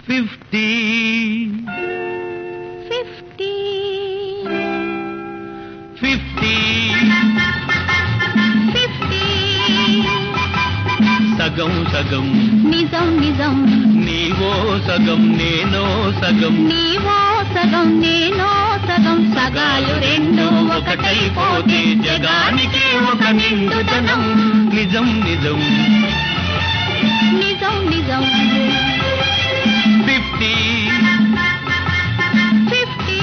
fifty fifty fifty fifty సగం సగం నిజం నిజం నీవో సగం నేనో సగం నీవో సగం నేనో సగం సగాలు రెండు ఒకటైపోతే జగానికి ఒక నిండుదనం నిజం నిజం నిజం నిజం ఫిఫ్టీ ఫిఫ్టీ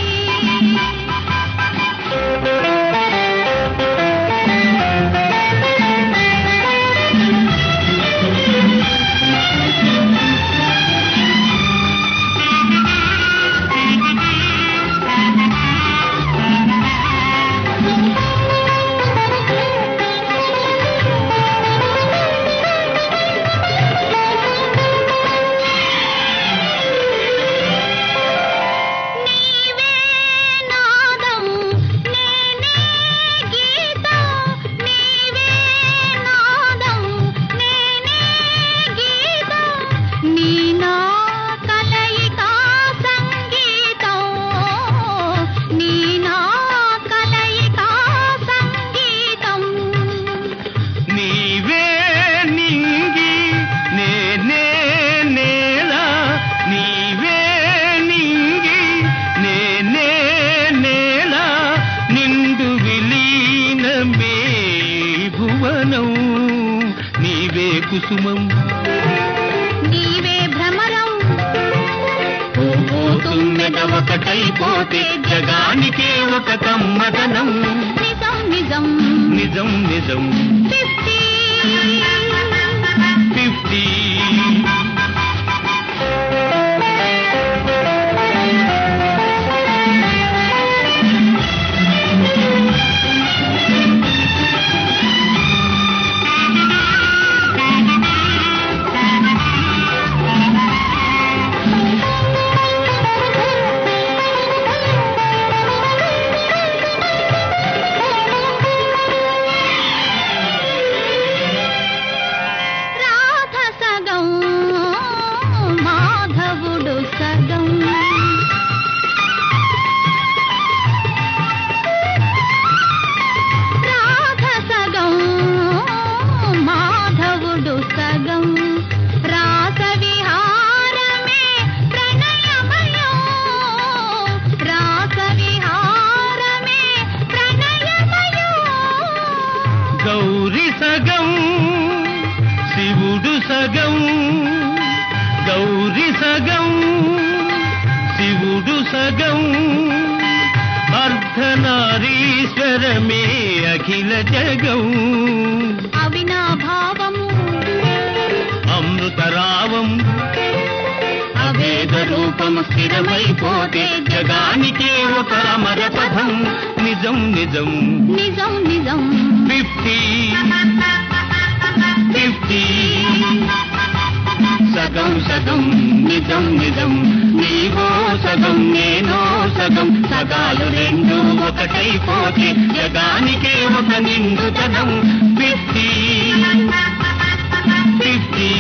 నీవే నాదం నేనే గీతం నీవే నాదం నేనే గీతం నీ నా కలయిక సంగీతం నీ నా కలయిక సంగీతం నీవే నింగి నేనే నేల నీవే నింగి నేనే నేల నిండు విలీనమే భువనం నీవే కుసుమం నీవే భ్రమరం పోతున్నద ఒకటైపోతే జగానికే ఒక కమ్మదనం నిజం నిజం నిజం నిజం ఫిఫ్టీ ఫిఫ్టీ రాధ సగం మాధవుడు సగం రాధ సగం మాధవుడు సగం రాస విహారమే ప్రణయమయం రాస విహారమే ప్రణయమయం గౌరి సగం శివుడు సగం గౌరి సగం శివుడు సగం అర్ధనారీశ్వరమే అఖిల జగం అవినాభావము అమృతరావం అభేద రూపము స్థిరమైపోతే జగానికే ఒక అమర పదం నిజం నిజం నిజం నిజం ఫిఫ్టీ ఫిఫ్టీ సగం సగం నిజం నిజం నీవో సగం నేనో సగం సగాలు రెండు ఒకటైపోతే జగానికే ఒక నిండుతనం ఫిఫ్టీ ఫిఫ్టీ